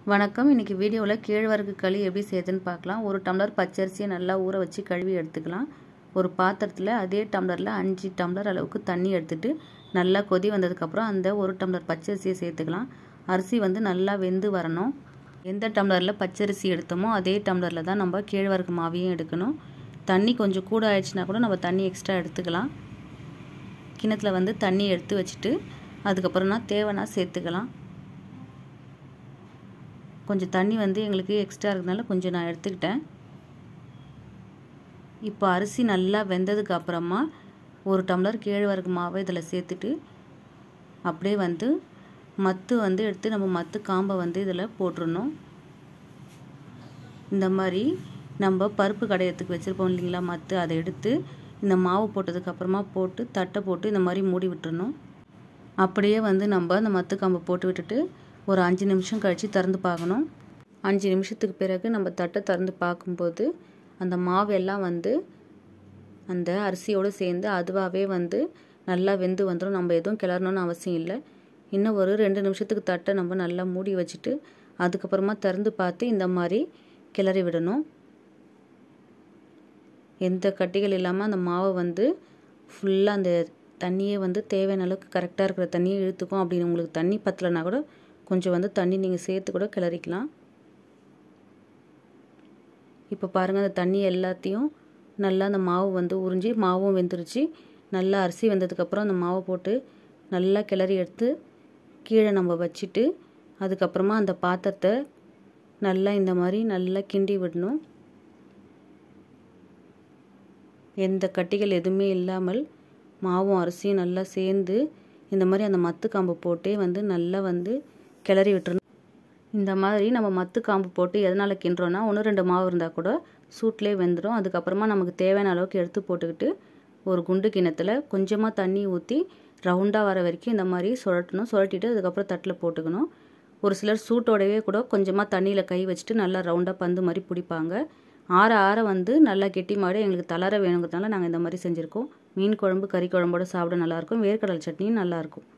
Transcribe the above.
வணக்கம் இன்றைக்கி வீடியோவில் கேழ்வரகு களி எப்படி செய்யுதுன்னு பார்க்கலாம் ஒரு டம்ளர் பச்சரிசியை நல்லா ஊற வச்சு கழுவி எடுத்துக்கலாம் ஒரு பாத்திரத்தில் அதே டம்ளரில் அஞ்சு டம்ளர் அளவுக்கு தண்ணி எடுத்துட்டு நல்லா கொதி வந்ததுக்கப்புறம் அந்த ஒரு டம்ளர் பச்சரிசியை சேர்த்துக்கலாம் அரிசி வந்து நல்லா வெந்து வரணும் எந்த டம்ளரில் பச்சரிசி எடுத்தோமோ அதே டம்ளரில் தான் நம்ம கேழ்வரகு மாவையும் எடுக்கணும் தண்ணி கொஞ்சம் கூட ஆயிடுச்சுன்னா கூட நம்ம தண்ணி எக்ஸ்ட்ரா எடுத்துக்கலாம் கிணத்துல வந்து தண்ணி எடுத்து வச்சுட்டு அதுக்கப்புறம்னா தேவைன்னா சேர்த்துக்கலாம் கொஞ்சம் தண்ணி வந்து எங்களுக்கு எக்ஸ்ட்ரா இருக்கிறதுனால கொஞ்சம் நான் எடுத்துக்கிட்டேன் இப்போ அரிசி நல்லா வெந்ததுக்கு அப்புறமா ஒரு டம்ளர் கேழ்வரகு மாவை இதில் சேர்த்துட்டு அப்படியே வந்து மத்து வந்து எடுத்து நம்ம மத்து காம்பை வந்து இதில் போட்டுடணும் இந்த மாதிரி நம்ம பருப்பு கடையத்துக்கு வச்சுருப்போம் இல்லைங்களா மத்து அதை எடுத்து இந்த மாவு போட்டதுக்கு அப்புறமா போட்டு தட்டை போட்டு இந்த மாதிரி மூடி விட்டுறணும் அப்படியே வந்து நம்ம அந்த மத்து காம்பை போட்டு விட்டுட்டு ஒரு அஞ்சு நிமிஷம் கழித்து திறந்து பார்க்கணும் அஞ்சு நிமிஷத்துக்கு பிறகு நம்ம தட்டை திறந்து பார்க்கும்போது அந்த மாவெல்லாம் வந்து அந்த அரிசியோடு சேர்ந்து அதுவாகவே வந்து நல்லா வெந்து வந்துடும் நம்ம எதுவும் கிளறணும்னு அவசியம் இல்லை இன்னும் ஒரு ரெண்டு நிமிஷத்துக்கு தட்டை நம்ம நல்லா மூடி வச்சுட்டு அதுக்கப்புறமா திறந்து பார்த்து இந்த மாதிரி கிளறி விடணும் எந்த கட்டிகள் இல்லாமல் அந்த மாவை வந்து ஃபுல்லாக அந்த தண்ணியே வந்து தேவையான அளவுக்கு கரெக்டாக இருக்கிற தண்ணியை இழுத்துக்கும் அப்படின்னு உங்களுக்கு தண்ணி பத்தலைனா கூட கொஞ்சம் வந்து தண்ணி நீங்கள் சேர்த்து கூட கிளறிக்கலாம் இப்போ பாருங்கள் அந்த தண்ணி எல்லாத்தையும் நல்லா அந்த மாவு வந்து உறிஞ்சி மாவும் வெந்துருச்சு நல்லா அரிசி வெந்ததுக்கப்புறம் அந்த மாவை போட்டு நல்லா கிளறி எடுத்து கீழே நம்ம வச்சுட்டு அதுக்கப்புறமா அந்த பாத்திரத்தை நல்லா இந்த மாதிரி நல்லா கிண்டி விடணும் எந்த கட்டிகள் எதுவுமே இல்லாமல் மாவும் அரிசியும் நல்லா சேர்ந்து இந்த மாதிரி அந்த மத்து காம்பு போட்டே வந்து நல்லா வந்து கிளறி விட்டுறணும் இந்த மாதிரி நம்ம மத்து காம்பு போட்டு எதனால் கிண்டுறோன்னா ஒன்று ரெண்டு மாவு இருந்தால் கூட சூட்லேயே வெந்துடும் அதுக்கப்புறமா நமக்கு தேவையான அளவுக்கு எடுத்து போட்டுக்கிட்டு ஒரு குண்டு கிணத்துல கொஞ்சமாக தண்ணி ஊற்றி ரவுண்டாக வர வரைக்கும் இந்த மாதிரி சுழட்டணும் சுழட்டிட்டு அதுக்கப்புறம் தட்டில் போட்டுக்கணும் ஒரு சிலர் சூட்டோடவே கூட கொஞ்சமாக தண்ணியில் கை வச்சுட்டு நல்லா ரவுண்டாக பந்து மாதிரி பிடிப்பாங்க ஆற ஆற வந்து நல்லா கெட்டி மாடு எங்களுக்கு தளர வேணுங்கிறதுனால நாங்கள் இந்த மாதிரி செஞ்சுருக்கோம் மீன் குழம்பு கறி குழம்போடு சாப்பிட நல்லாயிருக்கும் வேர்க்கடல் சட்னியும் நல்லாயிருக்கும்